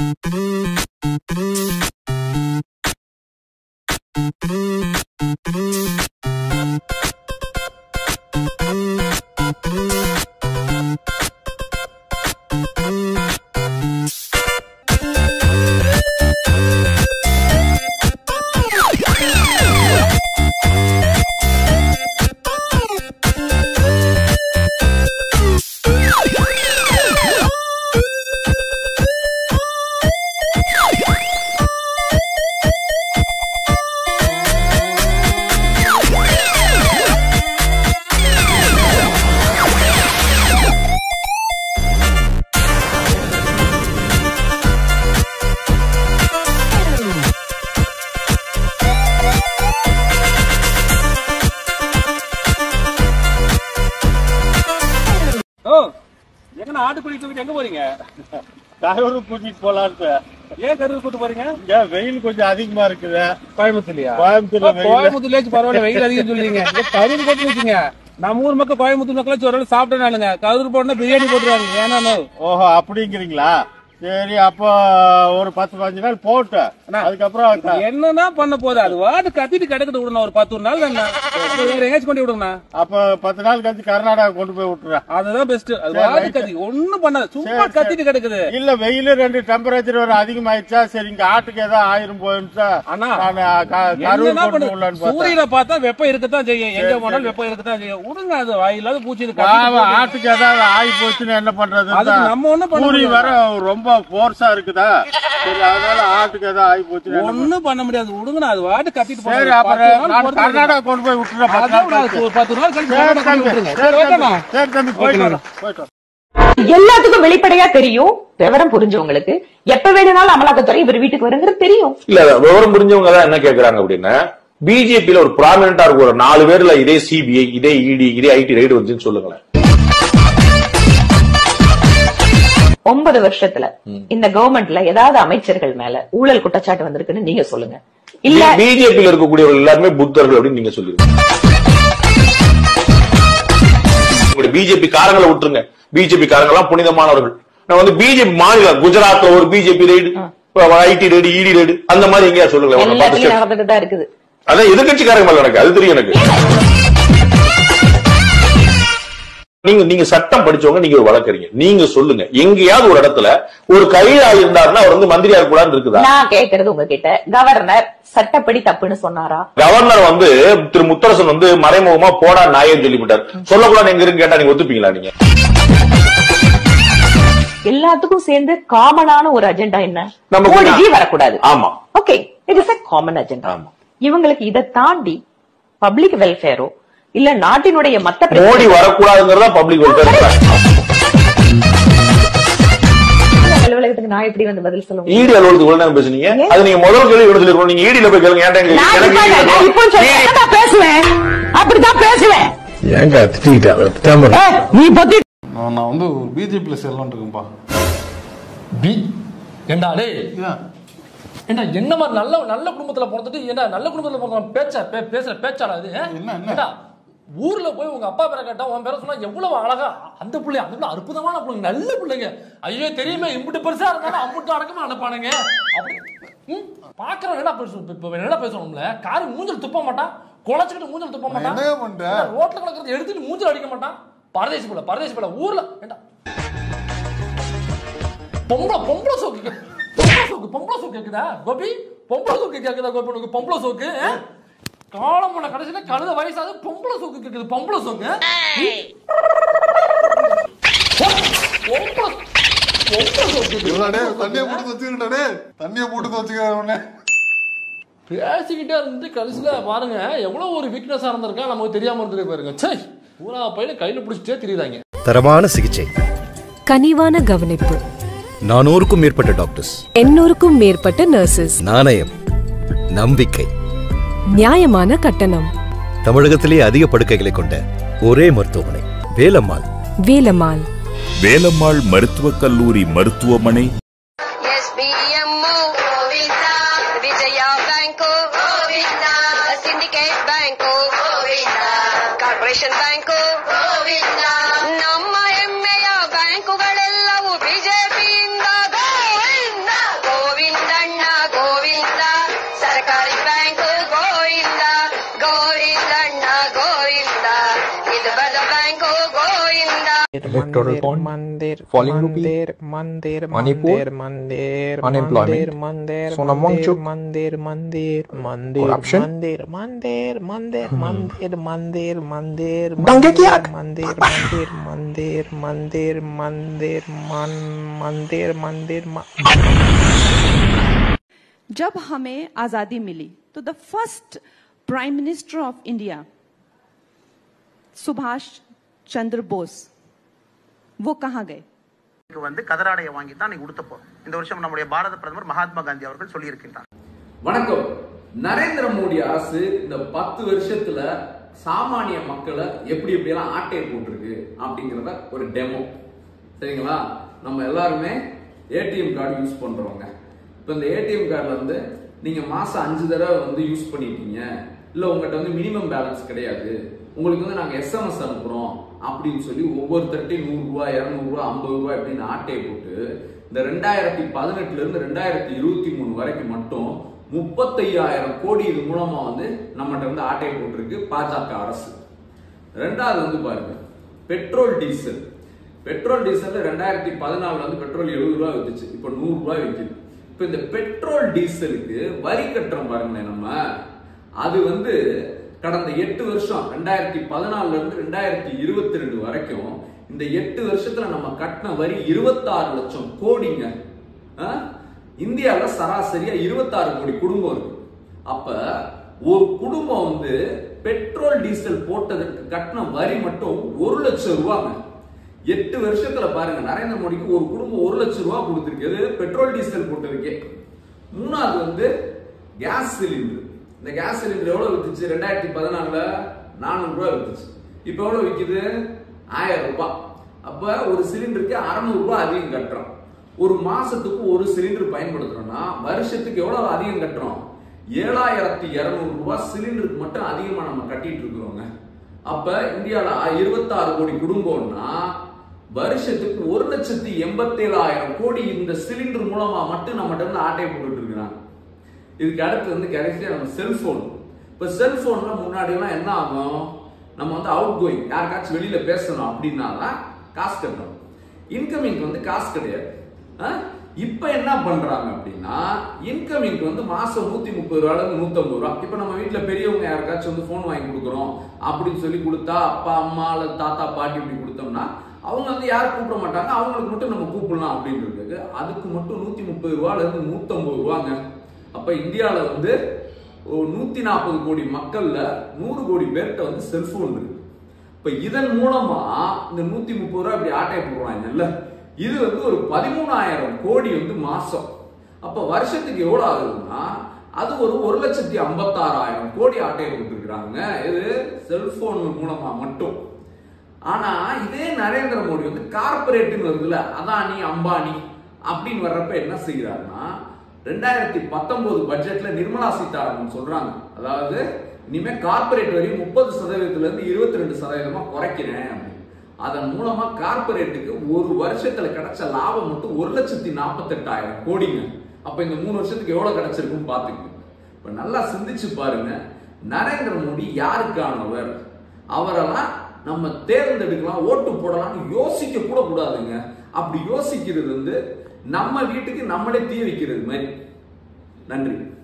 ஓ எங்கண்ணா ஆட்டுக்குடி தூக்கிட்டு எங்க போறீங்க கரூர் கூட்டிட்டு போலான்னு ஏன் கரூர் கூட்டு போறீங்க இங்க வெயில் கொஞ்சம் அதிகமா இருக்குது கோயம்புத்தூர்லயா கோயம்புத்தூர்ல வெயில் கோயம்புத்தூர்ல பரவாயில்ல வெயில் அதிகம் சொல்றீங்க இங்க கரூர் போட்டு வச்சுங்க நம்ம ஊர் மக்கள் கோயம்புத்தூர் மக்கள் ஒரு சாப்பிட்டனாலுங்க கரூர் போட்டா பிரியாணி போட்டுருவாங்க ஏன்னா ஓஹோ அப்படிங்கிறீங்களா சரி அப்போ ஒரு பத்து பதினஞ்சு நாள் போட்டு அண்ணா. அதுக்கப்புறம் க- என்னன்னா பண்ண போகுது அது வாட்டு கத்திட்டு கிடக்குது விடணும் ஒரு பத்து நாள் வேணா வேற எங்கேயாச்சும் கொண்டு விடுங்கண்ணா அப்ப பத்து நாள் கழிச்சு கர்நாடகா கொண்டு போய் விட்டுறேன் அதுதான் பெஸ்ட் அது சரி, வாட்டு right. கத்தி ஒண்ணும் பண்ணாது சும்மா சரி, சரி. கத்திட்டு கிடக்குது இல்ல வெயில் ரெண்டு டெம்பரேச்சர் ஒரு அதிகமாயிடுச்சா சரி இங்க ஆட்டுக்கு ஏதோ ஆயிரம் போயிருச்சா அண்ணா, நான் க- கரூர் என்னன்னா கொண்டு பண்ணு விடலான்னு பார்த்தேன் சூரியனை பார்த்தா வெப்பம் இருக்கத்தான் செய்யும் எங்க போனாலும் வெப்பம் இருக்கத்தான் செய்யும் விடுங்க அது வாயில்லாத பூச்சி இது கத்திட்டு பாவம், போகுது. ஆட்டுக்கு ஏதாவது ஆகி போச்சுன்னு என்ன பண்றது அதுக்கு நம்ம ஒண்ணும் பண்ண பூரி முடியாது. வர ரொம்ப போர்ஸா இருக்குதா சரி அதனால ஆட்டுக்கு ஏதாவது ஆகி போச்சுன்னு என்ன ஒண்ணும் பண்ண முடியாது விடுங்கண்ணா அது வாட்டு கத்திட்டு சரி போகுது. பத்து அப்புறம் நாள் நான் பொறுத்து கர்நாடகா கொண்டு போய் விட்டுறேன் பத்து அதான் நாள் ஒரு கழிச்சு. பத்து நாள் கழிச்சு சரி கர்நாடகா தம்பி, விட்டுருங்க. சரி சரி, தம்பி, ஓகேண்ணா? சரி தம்பி, போயிட்டு ஓகேண்ணா. வரேன், போயிட்டு வரேன். எல்லாத்துக்கும் வெளிப்படையா தெரியும் விவரம் புரிஞ்சவங்களுக்கு எப்ப வேணும்னாலும் அமலாக்கத்துறை இவர் வீட்டுக்கு வருங்கிறது தெரியும் இல்ல விவரம் புரிஞ்சவங்க தான் என்ன கேக்குறாங்க அப்படின்னா பிஜேபியில ஒரு ப்ராமினெண்டா இருக்கும் ஒரு நாலு பேர்ல இதே சிபிஐ இதே இடி இதே ஐடி ரைடு வந்துன்னு சொல்லுங்களேன் ஒன்பது வருஷத்துல இந்த கவர்மெண்ட்ல ஏதாவது அமைச்சர்கள் மேல ஊழல் குற்றச்சாட்டு வந்திருக்குன்னு நீங்க சொல்லுங்க இல்ல பிஜேபியில இருக்கக்கூடியவர்கள் எல்லாருமே புத்தர்கள் அப்படின்னு நீங்க சொல்லிருக்கீங்க உங்களுடைய பிஜேபி காரங்களை விட்டுருங்க பிஜேபி காரங்க எல்லாம் புனிதமானவர்கள் நான் வந்து பிஜேபி மாநிலம் குஜராத்ல ஒரு BJP raid IT raid ED raid அந்த மாதிரி எங்கேயா சொல்லுங்க ஒரு பத்து எல்லாத்துலயும் state. நடந்துட்டு தான் இருக்குது அதான் எதிர்கட்சிக்காரங்க மேல எனக்கு அது தெரியும் எனக்கு நீங்க நீங்க சட்டம் படிச்சவங்க நீங்க ஒரு வழக்கறிஞர் நீங்க சொல்லுங்க எங்கேயாவது ஒரு இடத்துல ஒரு கைதா இருந்தாருன்னா அவர் வந்து மந்திரியா இருக்கக்கூடாதுன்னு இருக்குதா நான் கேக்குறது உங்ககிட்ட கவர்னர் சட்டப்படி தப்புன்னு சொன்னாரா கவர்னர் வந்து திரு முத்தரசன் வந்து மறைமுகமா போடா நாயன்னு சொல்லிவிட்டார் சொல்லக்கூடாது எங்க இருக்கு கேட்டா நீங்க ஒத்துப்பீங்களா நீங்க எல்லாத்துக்கும் சேர்ந்து காமனான ஒரு அஜெண்டா என்ன நமக்கு மோடிஜி வரக்கூடாது ஆமா okay it is a common agenda ஆமா. இவங்களுக்கு இதை தாண்டி பப்ளிக் வெல்ஃபேரோ இல்ல நாட்டினுடைய மத்த மோடி பிரச்சனை- வரக்கூடாதுங்கிறதா பப்ளிக் வெல்ஃபேர் அலுவலகத்துக்கு நான் எப்படி வந்து பதில் சொல்லுவேன் ஈடி அலுவலகத்துக்கு இவ்வளவு நேரம் பேசுனீங்க அது நீங்க முதல் கேள்வி இவ்வளவு சொல்லிருக்கணும் நீங்க ஈடியில போய் கேளுங்க ஏன்டா எங்க- நான் எனக்கு இப்ப- ED நான் இப்போ இருக்கணும். சொல்றேன், நான் பேசுவேன் அப்படித்தான் பேசுவேன் ஏங்க திட்டாம ஏய், நீ பத்தி நான் நான் வந்து ஒரு பிஜேபியில் சேரலான் இருக்கேன்ப்பா பி ஏண்டா டேய் ஏண்டா என்ன மாதிரி நல்ல நல்ல குடும்பத்துல பிறந்துட்டு ஏண்டா நல்ல குடும்பத்துல பிறந்த பேச்சா பே பேசுற பேச்சாடா இது என்ன, என்ன? ஏண்டா ஊர்ல போய் உங்க அப்பா பேரை கேட்டா உன் பேரை சொன்னா எவ்வளவு அழகா அந்த பிள்ளை அந்த பிள்ளை அற்புதமான பிள்ளைங்க நல்ல பிள்ளைங்க ஐயோ தெரியுமே இம்புட்டு பெருசா இருந்தாலும் அம்புட்டு அடக்கமா அனுப்பானுங்க அப்படி ம், பாக்குறவன் என்ன பேச இப்ப என்ன பேசணும்ல காரி மூஞ்சல் துப்ப மாட்டான் குழச்சிக்கிட்டு மூஞ்சல் துப்ப மாட்டான் என்னங்க பண்ற? ஏண்டா, ரோட்ல கிடக்கிறது எடுத்துட்டு மூஞ்சல் அடிக்க மாட்டான் பரதேசி பிள்ளை பரதேசி பிள்ளை ஊர்ல ஏண்டா பொம்பளை பொம்பளை சோக்கு கே- பொம்பளை சோக்கு பொம்பளை சோக்கு கேக்குதா கோபி பொம்பளை சோக்கு கேக்குதா கோபி உனக்கு பொம்பளை சோக்கு ஆ? காலம் பண்ண கடைசியில கழுத வயசாது பொம்பளை சோக்கு கேக்குது பொம்பளை சோக்கு பொம்பளை பொம்பளை சோக்கு கேக்குது. இவனாடே தண்ணியை போட்டு வச்சுக்கிட்டாடே தண்ணியை போட்டு வச்சுக்கிறவனே பேசிக்கிட்டே இருந்து கடைசியில பாருங்க எவ்வளவு ஒரு வீக்னஸா இருந்திருக்கா நமக்கு தெரியாம இருந்துட்டு போயிருங்க சே பூரா பையனை கையில பிடிச்சிட்டே தெரியுதாங்க தரமான சிகிச்சை கனிவான கவனிப்பு நானூறுக்கும் மேற்பட்ட டாக்டர்ஸ் எண்ணூறுக்கும் மேற்பட்ட நர்சஸ் நாணயம் நம்பிக்கை நியாயமான கட்டணம் தமிழகத்திலே அதிக படுக்கைகளை கொண்ட ஒரே மருத்துவமனை வேலம்மாள் வேலம்மாள் வேலம்மாள் மருத்துவக் கல்லூரி மருத்துவமனை SBMO Govinda Vijaya Banko Govinda Syndicate Banko Govinda Corporation Banko Govinda ನಮ್ಮ ಹೆಮ್ಮೆಯ ಬ್ಯಾಂಕುಗಳೆಲ್ಲವೂ ಬಿಜೆಪಿಯಿಂದ Govinda electoral bond, falling rupee, Manipur, unemployment, Sonam Wangchuk, corruption, Dangekyak, जब हमें आजादी मिली तो the first prime minister of India Subhash Chandra Bose वो कहाँ गए க்கு வந்து கதராடையை வாங்கி தான் நீங்க உடுத்தப்போ இந்த வருஷம் நம்முடைய பாரத பிரதமர் மகாத்மா காந்தி அவர்கள் சொல்லியிருக்கின்றார் வணக்கம் நரேந்திர மோடி அரசு இந்த பத்து வருஷத்துல சாமானிய மக்களை எப்படி எப்படியெல்லாம் ஆட்டையை போட்டிருக்கு அப்படிங்கிறத ஒரு டெமோ சரிங்களா நம்ம எல்லாருமே ஏடிஎம் கார்டு யூஸ் பண்றவங்க இப்போ இந்த ஏடிஎம் கார்டில் வந்து நீங்க மாசம் அஞ்சு தடவை வந்து யூஸ் பண்ணிட்டீங்க இல்ல உங்ககிட்ட வந்து மினிமம் பேலன்ஸ் கிடையாது உங்களுக்கு வந்து நாங்க எஸ்எம்எஸ் அனுப்புறோம் அப்படின்னு சொல்லி ஒவ்வொருத்தர்ட்டையும் நூறு ரூபாய் இருநூறு ரூபாய் ஐம்பது ரூபாய் அப்படின்னு ஆட்டையை போட்டு இந்த ரெண்டாயிரத்தி பதினெட்டுல இருந்து ரெண்டாயிரத்தி இருபத்தி மூணு வரைக்கும் மட்டும் முப்பத்தையாயிரம் கோடி இது மூலமா வந்து நம்மகிட்ட வந்து ஆட்டையை போட்டிருக்கு பாஜக அரசு ரெண்டாவது வந்து பாருங்க பெட்ரோல் டீசல் பெட்ரோல் டீசல் ரெண்டாயிரத்தி பதினாலுல வந்து பெட்ரோல் எழுபது ரூபாய் வித்துச்சு இப்போ நூறு ரூபாய் விற்குது இப்போ இந்த பெட்ரோல் டீசலுக்கு வரி கட்டுறோம் பாருங்களேன் நம்ம அது வந்து கடந்த எட்டு வருஷம் ரெண்டாயிரத்தி பதினாலுல இருந்து ரெண்டாயிரத்தி இருபத்தி ரெண்டு வரைக்கும் இந்த எட்டு வருஷத்துல நம்ம கட்டின வரி இருபத்தாறு லட்சம் கோடிங்க ஆ? இந்தியாவுல சராசரியா இருபத்தாறு கோடி குடும்பம் இருக்கு அப்ப ஒரு குடும்பம் வந்து பெட்ரோல் டீசல் போட்டதுக்கு கட்டின வரி மட்டும் ஒரு லட்சம் ரூபாங்க எட்டு வருஷத்துல பாருங்க நரேந்திர மோடிக்கு ஒரு குடும்பம் ஒரு லட்சம் ரூபாய் கொடுத்துருக்கு எது? பெட்ரோல் டீசல் போட்டதுக்கே மூணாவது வந்து கேஸ் சிலிண்டர் இந்த கேஸ் சிலிண்டர் எவ்வளவு வித்துச்சு ரெண்டாயிரத்தி பதினாலுல நானூறு ரூபாய் வித்துச்சு இப்போ எவ்வளவு விக்குது ஆயிரம் ரூபாய் அப்ப ஒரு சிலிண்டருக்கு அறுநூறு ரூபாய் அதிகம் கட்டுறோம் ஒரு மாசத்துக்கு ஒரு சிலிண்டர் பயன்படுத்துறோம்னா வருஷத்துக்கு எவ்வளவு அதிகம் கட்டுறோம் ஏழாயிரத்தி இருநூறு ரூபாய் சிலிண்டருக்கு மட்டும் அதிகமா நம்ம கட்டிட்டு இருக்கிறோங்க அப்ப இந்தியால இருபத்தாறு கோடி குடும்பம்னா வருஷத்துக்கு ஒரு லட்சத்தி எண்பத்தேழாயிரம் கோடி இந்த சிலிண்டர் மூலமா மட்டும் நம்மகிட்ட இருந்து ஆட்டையை போட்டுட்டு இருக்கிறாங்க இதுக்கு அடுத்து வந்து கடைசியா நம்ம செல்போன் இப்ப செல்போன்ல முன்னாடி எல்லாம் என்ன ஆகும் நம்ம வந்து அவுட் கோயிங் யாருக்காச்சும் வெளியில பேசணும் அப்படின்னா தான் காசு கட்டணும் இன்கமிங் வந்து காசு கிடையாது ஆ? இப்ப என்ன பண்றாங்க அப்படின்னா இன்கமிங்க்கு வந்து மாசம் நூத்தி முப்பது ரூபால இருந்து நூத்தம்பது ரூபா இப்ப நம்ம வீட்டுல பெரியவங்க யாருக்காச்சும் வந்து போன் வாங்கி கொடுக்குறோம் அப்படின்னு சொல்லி கொடுத்தா அப்பா அம்மா அல்லது தாத்தா பாட்டி இப்படி கொடுத்தோம்னா அவங்க வந்து யாரும் கூப்பிட மாட்டாங்க அவங்களுக்கு மட்டும் நம்ம கூப்பிடலாம் அப்படின்றது அதுக்கு மட்டும் நூத்தி முப்பது ரூபால இருந்து நூத்தம்பது ரூபாங்க அப்ப இந்தியால வந்து ஒரு நூத்தி நாற்பது கோடி மக்கள்ல நூறு கோடி பேர்கிட்ட வந்து செல்போன் இருக்கு இப்ப இதன் மூலமா இந்த நூத்தி முப்பது ரூபாய் இப்படி ஆட்டை போடுறாங்கல்ல இது வந்து ஒரு பதிமூணாயிரம் கோடி வந்து மாசம் அப்ப வருஷத்துக்கு எவ்வளவு ஆகுதுன்னா அது ஒரு ஒரு லட்சத்தி ஐம்பத்தாறாயிரம் கோடி ஆட்டையை போட்டுருக்காங்க இது செல்போன் மூலமா மட்டும் ஆனா இதே நரேந்திர மோடி வந்து கார்பரேட்னு வருதுல அதானி அம்பானி அப்படின்னு வர்றப்ப என்ன செய்யறாருன்னா ரெண்டாயிரத்தி பத்தொன்பது பட்ஜெட்ல நிர்மலா சீதாராமன் சொல்றாங்க அதாவது இனிமே கார்பரேட் வரி முப்பது சதவீதத்துல இருந்து இருபத்தி ரெண்டு சதவீதமா குறைக்கிறேன் அப்படின்னு. அதன் மூலமா கார்பரேட்டுக்கு ஒரு வருஷத்துல கிடைச்ச லாபம் மட்டும் ஒரு லட்சத்தி நாற்பத்தெட்டாயிரம் கோடிங்க அப்ப இந்த மூணு வருஷத்துக்கு எவ்வளவு கிடைச்சிருக்கும் பாத்துக்கங்க இப்ப நல்லா சிந்திச்சு பாருங்க நரேந்திர மோடி யாருக்கானவர் அவரெல்லாம் நம்ம தேர்ந்தெடுக்கலாம் ஓட்டு போடலாம்னு யோசிக்க கூட கூடாதுங்க அப்படி யோசிக்கிறது வந்து நம்ம வீட்டுக்கு நம்மளே தீ வைக்கிறது மாதிரி நன்றி